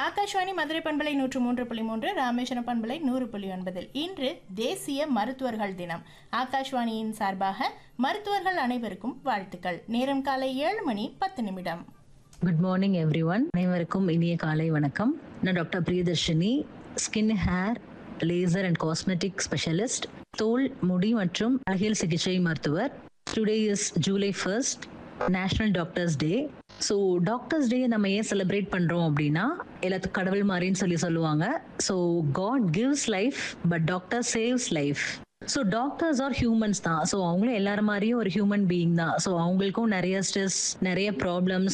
ஆகாஷ்வாணி மதுரை பண்பலை நூற்று மூன்று புள்ளி மூன்று ராமேஸ்வரம் பண்பலை நூறு புள்ளி ஒன்பதில் இன்று தேசிய மருத்துவர்கள் தினம் ஆகாஷ்வாணியின் சார்பாக மருத்துவர்கள் அனைவருக்கும் வாழ்த்துக்கள் நேரம் காலை ஏழு மணி பத்து நிமிடம் குட் மார்னிங் எவ்ரி ஒன் அனைவருக்கும் இனிய காலை வணக்கம் நான் doctor Priyadarshini skin hair laser and cosmetic specialist தோல் முடி மற்றும் அழகியல் சிகிச்சை மருத்துவர் today is July first national doctors day so doctors day நம்ம ஏன் செலிப்ரேட் பண்ணுறோம் அப்படின்னா எல்லாத்துக்கும் கடவுள் மாதிரின்னு சொல்லி சொல்லுவாங்க so God gives life but doctor saves life so doctors are humans தான் ஸோ அவங்களும் எல்லாரும் மாதிரியும் ஒரு ஹியூமன் பீயிங் தான் ஸோ அவங்களுக்கும் நிறைய ஸ்ட்ரெஸ் நிறைய ப்ராப்ளம்ஸ்